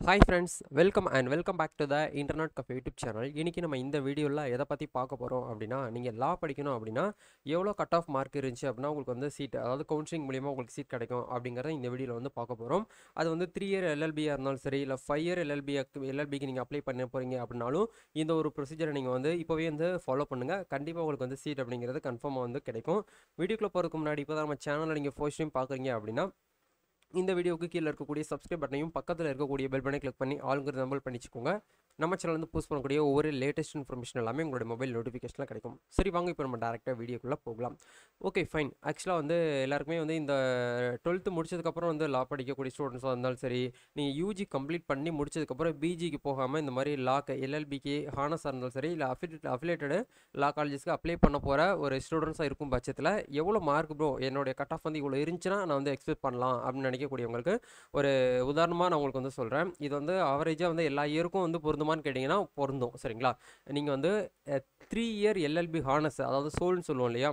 hi friends welcome and welcome back to the internet cafe YouTube channel இன்றைக்கி நம்ம இந்த வீடியோவில் எதை பற்றி பார்க்க போகிறோம் அப்படின்னா நீங்கள் லா படிக்கணும் அப்படின்னா எவ்வளோ கட் ஆஃப் மார்க் இருந்துச்சு அப்படின்னா உங்களுக்கு வந்து சீட் அதாவது கவுன்சிலிங் மூலியமாக உங்களுக்கு சீட் கிடைக்கும் அப்படிங்கிறத இந்த வீடியோவில் வந்து பார்க்க போகிறோம் அது வந்து த்ரீ இயர் எல்எல்பியாக இருந்தாலும் சரி இல்லை ஃபைவ் இயர் எல்எல்பி எல்எல்பிக்கு நீங்கள் அப்ளை பண்ண போகிறீங்க அப்படின்னாலும் இந்த ஒரு ப்ரொசீஜரை நீங்கள் வந்து இப்போவே வந்து ஃபாலோ பண்ணுங்கள் கண்டிப்பாக உங்களுக்கு வந்து சீட் அப்படிங்கிறது கன்ஃபார்மாக வந்து கிடைக்கும் வீடியோக்குள்ளே போகிறதுக்கு முன்னாடி இப்போ தான் நம்ம சேனலில் நீங்கள் ஃபர்ஸ்ட் டைம் பார்க்குறீங்க அப்படின்னா இந்த வீடியோவுக்கு கீழே இருக்கக்கூடிய சப்ஸ்கிரைப் பட்டனையும் பக்கத்தில் இருக்கக்கூடிய பெல் பட்டனை கிளிக் பண்ணி ஆளுங்கிறது நம்பல் பண்ணிச்சுக்கோங்க நம்ம சேனல் வந்து போஸ்ட் பண்ணக்கூடிய ஒவ்வொரு லேட்டஸ்ட் இன்ஃபர்மேஷன் எல்லாமே உங்களுடைய மொபைல் நோட்டிஃபிகேஷனில் கிடைக்கும் சரி வாங்க இப்போ நம்ம டேரெக்டாக வீடியோக்குள்ளே போகலாம் ஓகே ஃபைன் ஆக்சுவலாக வந்து எல்லாருக்குமே வந்து இந்த டுவெல்த்து முடிச்சதுக்கப்புறம் வந்து லா படிக்கக்கூடிய ஸ்டூடெண்ட்ஸாக இருந்தாலும் சரி நீங்கள் யூஜி கம்ப்ளீட் பண்ணி முடிச்சதுக்கப்புறம் பிஜிக்கு போகாமல் இந்த மாதிரி லாக்கு எல்எல்பிக்கு ஹானஸாக இருந்தாலும் சரி இல்லை அஃபிலேட் அஃபிலேட்டடு லா காலேஜஸ்க்கு அப்ளை பண்ண போகிற ஒரு ஸ்டூடெண்ட்ஸாக இருக்கும் பட்சத்தில் எவ்வளோ மார்க் ப்ரோ என்னுடைய கட் ஆஃப் வந்து இவ்வளோ இருந்துச்சுன்னா நான் வந்து எக்ஸ்பெக்ட் பண்ணலாம் அப்படின்னு நினைக்கக்கூடியவங்களுக்கு ஒரு உதாரணமாக நான் உங்களுக்கு வந்து சொல்கிறேன் இது வந்து ஆவரேஜாக வந்து எல்லா இயருக்கும் வந்து பொருந்துமான்னு கேட்டிங்கன்னா பொருந்தும் சரிங்களா நீங்கள் வந்து த்ரீ இயர் எல்எல்பி ஹானஸ் அதாவது சோல்னு சொல்லுவோம் இல்லையா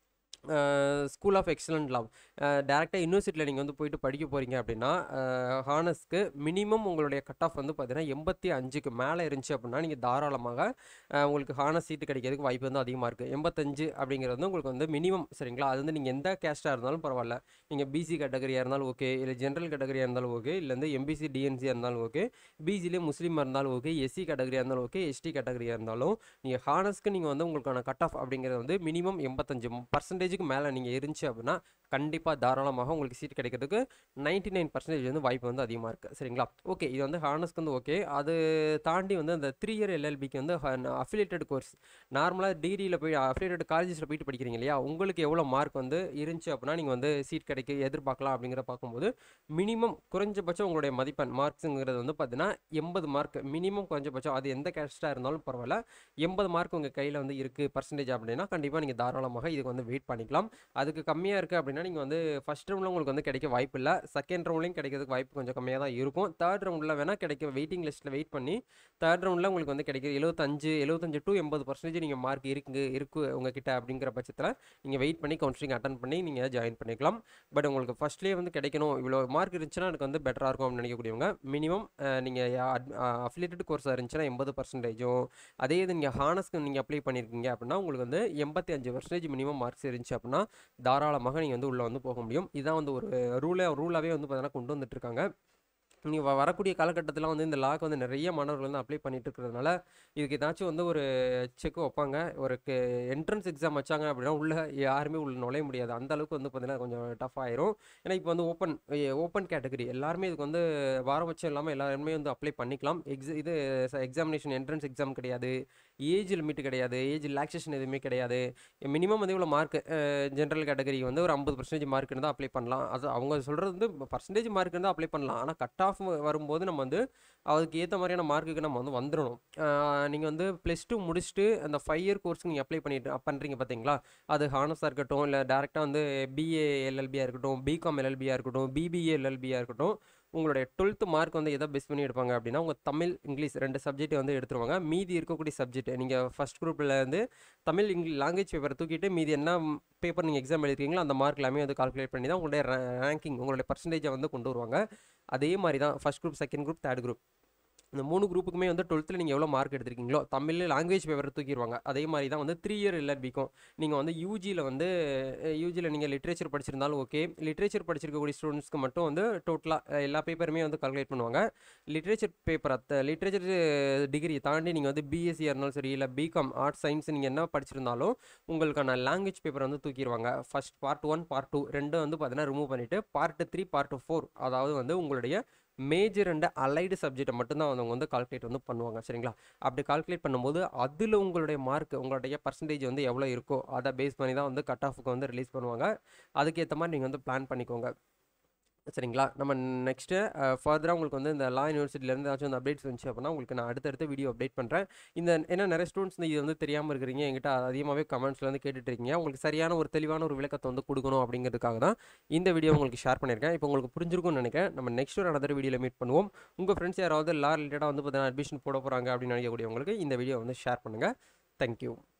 ஸ்கூல் ஆஃப் எக்ஸலண்ட் லவ் டேரெக்டாக யூனிவர்சிட்டியில் நீங்கள் வந்து போயிட்டு படிக்க போகிறீங்க அப்படின்னா ஹானஸ்க்கு மினிமம் உங்களுடைய கட் ஆஃப் வந்து பார்த்தீங்கன்னா எண்பத்தி அஞ்சுக்கு மேலே இருந்துச்சு அப்படின்னா நீங்கள் தாராளமாக அஹ், உங்களுக்கு ஹானஸ் சீட்டு கிடைக்கிறதுக்கு வாய்ப்பு வந்து அதிகமாக இருக்குது எண்பத்தஞ்சு அப்படிங்கிறது வந்து உங்களுக்கு வந்து மினிமம் சரிங்களா அது வந்து நீங்கள் எந்த கேஸ்ட்டாக இருந்தாலும் பரவாயில்ல நீங்கள் பிசி கேட்டகரியாக இருந்தாலும் ஓகே இல்லை ஜென்ரல் கேட்டகரியாக இருந்தாலும் ஓகே இல்லை வந்து எம்பிசி டிஎன்சியாக இருந்தாலும் ஓகே பிசிலே முஸ்லீமாக இருந்தாலும் ஓகே எஸ்சி கேட்டகரியாக இருந்தாலும் ஓகே எஸ்டி கேட்டகரியாக இருந்தாலும் நீங்கள் ஹானஸ்க்கு நீங்கள் வந்து உங்களுக்கான கட் ஆஃப் அப்படிங்கிறது வந்து மினிமம் எண்பத்தஞ்சு பர்சன்டேஜுக்கு மேலே நீங்கள் இருந்துச்சு அப்படின்னா கண்டிப்பாக தாராளமாக உங்களுக்கு சீட் கிடைக்கிறதுக்கு நைன்டி நைன் பர்சன்டேஜ் வந்து வாய்ப்பு வந்து அதிகமாக இருக்குது சரிங்களா ஓகே இது வந்து ஹானஸ்க்கு வந்து ஓகே அது தாண்டி வந்து அந்த த்ரீ இயர் எல்எல்பிக்கு வந்து அஃபிலேட்டட் கோர்ஸ் நார்மலாக டிகிரியில் போய் அஃபிலேட்டட் காலேஜஸில் போயிட்டு படிக்கிறீங்க இல்லையா உங்களுக்கு எவ்வளோ மார்க் வந்து இருந்துச்சு அப்படின்னா நீங்கள் வந்து சீட் கிடைக்க எதிர்பார்க்கலாம் அப்படிங்கிற பார்க்கும்போது மினிமம் குறைஞ்சபட்சம் உங்களுடைய மதிப்பெண் மார்க்ஸுங்கிறது வந்து பார்த்தீங்கன்னா எண்பது மார்க் மினிமம் குறைஞ்சபட்சம் அது எந்த கேஸ்ட்டாக இருந்தாலும் பரவாயில்ல எண்பது மார்க் உங்கள் கையில் வந்து இருக்குது பர்சன்டேஜ் அப்படின்னா கண்டிப்பாக நீங்கள் தாராளமாக இதுக்கு வந்து வெயிட் பண்ணிக்கலாம் அதுக்கு கம்மியாக இருக்குது அப்படின்னா நீங்கள் வந்து ஃபஸ்ட் ரவுண்டில் உங்களுக்கு வந்து கிடைக்க வாய்ப்பு இல்லை செகண்ட் ரவுண்ட்லையும் கிடைக்கிறதுக்கு வாய்ப்பு கொஞ்சம் கம்மியாக தான் இருக்கும் தேர்ட் ரவுண்டில் வேணால் கிடைக்க வெயிட்டிங் லிஸ்ட்டில் வெயிட் பண்ணி தேர்ட் ரவுண்டில் உங்களுக்கு வந்து கிடைக்கிற எழுபத்தஞ்சு எழுபத்தஞ்சு டு எண்பது பர்சன்டேஜ் நீங்கள் மார்க் இருக்கு இருக்கு உங்ககிட்ட அப்படிங்கிற பட்சத்தில் நீங்கள் வெயிட் பண்ணி கவுன்சிலிங் அட்டன் பண்ணி நீங்கள் ஜாயின் பண்ணிக்கலாம் பட் உங்களுக்கு ஃபஸ்ட்லேயே வந்து கிடைக்கணும் இவ்வளோ மார்க் இருந்துச்சுன்னா எனக்கு வந்து பெட்டராக இருக்கும் அப்படின்னு நினைக்கக்கூடியவங்க மினிமம் நீங்கள் அஃபிலேட்டட் கோர்ஸாக இருந்துச்சுன்னா எண்பது பர்சன்டேஜும் அதே இது நீங்கள் ஹானஸ்க்கு நீங்கள் அப்ளை பண்ணியிருக்கீங்க அப்படின்னா உங்களுக்கு வந்து எண்பத்தி அஞ்சு பர்சன்டேஜ் மினிமம் மார்க்ஸ் இருந்துச்சு அப்படின்னா தாராளமாக நீங்கள் வந்து உள்ளே வந்து போக முடியும் இதுதான் வந்து ஒரு ரூலே ரூலாகவே வந்து பார்த்தீங்கன்னா கொண்டு வந்துட்டு இருக்காங்க நீங்கள் வ வரக்கூடிய காலகட்டத்தில் வந்து இந்த லாக்கு வந்து நிறைய மாணவர்கள் வந்து அப்ளை பண்ணிட்டு இருக்கிறதுனால இதுக்கு ஏதாச்சும் வந்து ஒரு செக் வைப்பாங்க ஒரு என்ட்ரன்ஸ் எக்ஸாம் வச்சாங்க அப்படின்னா உள்ள யாருமே உள்ள நுழைய முடியாது அந்த அளவுக்கு வந்து பார்த்தீங்கன்னா கொஞ்சம் டஃப் ஆயிரும் ஏன்னா இப்போ வந்து ஓப்பன் ஓப்பன் கேட்டகரி எல்லாருமே இதுக்கு வந்து பாரபட்சம் இல்லாமல் எல்லாருமே வந்து அப்ளை பண்ணிக்கலாம் எக்ஸ இது எக்ஸாமினேஷன் என்ட்ரன்ஸ் எக்ஸாம் கிடையாது ஏஜ் லிமிட் கிடையாது ஏஜ் ரிலாக்ஸேஷன் எதுவுமே கிடையாது மினிமம் வந்து இவ்வளோ மார்க் ஜென்ரல் கேட்டகரி வந்து ஒரு ஐம்பது பர்சன்டேஜ் மார்க் இருந்தால் அப்ளை பண்ணலாம் அது அவங்க சொல்கிறது வந்து பர்சன்டேஜ் மார்க் இருந்தால் அப்ளை பண்ணலாம் ஆனால் கட் ஆஃப் வரும்போது நம்ம வந்து அதுக்கு ஏற்ற மாதிரியான மார்க்குக்கு நம்ம வந்து வந்துடணும் நீங்கள் வந்து ப்ளஸ் டூ முடிச்சுட்டு அந்த ஃபைவ் இயர் கோர்ஸ்க்கு நீங்கள் அப்ளை பண்ணிட்டு பண்ணுறீங்க பார்த்தீங்களா அது ஹானஸாக இருக்கட்டும் இல்லை டேரெக்டாக வந்து பிஏ எல்எல்பியாக இருக்கட்டும் பிகாம் எல்எல்பியாக இருக்கட்டும் பிபிஏ எல்எல்பியாக இருக்கட்டும் உங்களுடைய டுவெல்த்து மார்க் வந்து எதை பெஸ்ட் பண்ணி எடுப்பாங்க அப்படின்னா உங்கள் தமிழ் இங்கிலீஷ் ரெண்டு சப்ஜெக்ட் வந்து எடுத்துருவாங்க மீதி இருக்கக்கூடிய சப்ஜெக்ட் நீங்கள் ஃபஸ்ட் குரூப்பில் வந்து தமிழ் இங்கிலீஷ் லாங்குவேஜ் பேப்பரை தூக்கிட்டு மீதி என்ன பேப்பர் நீங்கள் எக்ஸாம் எழுதிருக்கீங்களோ அந்த மார்க் எல்லாமே வந்து கால்குலேட் பண்ணி தான் உங்களுடைய ரேங்கிங் உங்களுடைய பர்சன்டேஜை வந்து கொண்டு வருவாங்க அதே மாதிரி தான் first group second group third group இந்த மூணு குரூப்புக்குமே வந்து டுவெல்த்தில் நீங்கள் எவ்வளோ மார்க் எடுத்திருக்கீங்களோ தமிழ் லாங்குவேஜ் பேப்பரை தூக்கிடுவாங்க அதே மாதிரி தான் வந்து த்ரீ இயர் எல்ஆர்பிக்கும் நீங்கள் வந்து யூஜியில் வந்து யூஜியில் நீங்கள் லிட்ரேச்சர் படிச்சிருந்தாலும் ஓகே லிட்ரேச்சர் படிச்சிருக்கக்கூடிய ஸ்டூடெண்ட்ஸ்க்கு மட்டும் வந்து டோட்டலாக எல்லா பேப்பருமே வந்து கால்குலேட் பண்ணுவாங்க லிட்ரேச்சர் பேப்பர் அத்த லிட்ரேச்சர் டிகிரி தாண்டி நீங்கள் வந்து பிஎஸ்சியாக இருந்தாலும் சரி இல்லை பிகாம் ஆர்ட்ஸ் சயின்ஸ் நீங்கள் என்ன படிச்சிருந்தாலும் உங்களுக்கான லாங்குவேஜ் பேப்பர் வந்து தூக்கிடுவாங்க first part one part two ரெண்டும் வந்து பார்த்தீங்கன்னா ரிமூவ் பண்ணிவிட்டு பார்ட் த்ரீ பார்ட் ஃபோர் அதாவது வந்து உங்களுடைய மேஜர் அண்ட் அலைடு சப்ஜெக்டை மட்டும்தான் அவங்க வந்து கால்குலேட் வந்து பண்ணுவாங்க சரிங்களா அப்படி கால்குலேட் பண்ணும்போது அதில் உங்களுடைய மார்க் உங்களுடைய பர்சன்டேஜ் வந்து எவ்வளோ இருக்கோ அதை பேஸ் பண்ணி தான் வந்து கட் ஆஃபுக்கு வந்து ரிலீஸ் பண்ணுவாங்க அதுக்கேற்ற மாதிரி நீங்கள் வந்து பிளான் பண்ணிக்கோங்க சரிங்களா நம்ம நெக்ஸ்ட்டு ஃபர்தராக உங்களுக்கு வந்து இந்த லா யூனிவர்சிட்டிலேருந்து ஏதாச்சும் வந்து அப்டேட்ஸ் வந்துச்சு அப்படின்னா உங்களுக்கு நான் அடுத்தடுத்த வீடியோ அப்டேட் பண்ணுறேன் இந்த ஏன்னா நிறைய ஸ்டூடெண்ட்ஸ் இது வந்து தெரியாமல் இருக்கிறீங்க எங்கிட்ட அதிகமாகவே கமெண்ட்ஸில் வந்து கேட்டுட்டு இருக்கீங்க உங்களுக்கு சரியான ஒரு தெளிவான ஒரு விளக்கத்தை வந்து கொடுக்கணும் அப்படிங்கிறதுக்காக தான் இந்த வீடியோ உங்களுக்கு ஷேர் பண்ணியிருக்கேன் இப்போ உங்களுக்கு புரிஞ்சிருக்கும்னு நினைக்கிறேன் நம்ம நெக்ஸ்ட் ஒரு another வீடியோவில் மீட் பண்ணுவோம் உங்கள் ஃப்ரெண்ட்ஸ் யாராவது லா ரிலேட்டடாக வந்து பார்த்தீங்கன்னா அட்மிஷன் போட போகிறாங்க அப்படின்னு நினைக்கக்கூடியவங்களுக்கு இந்த வீடியோ வந்து ஷேர் பண்ணுங்கள் தேங்க்யூ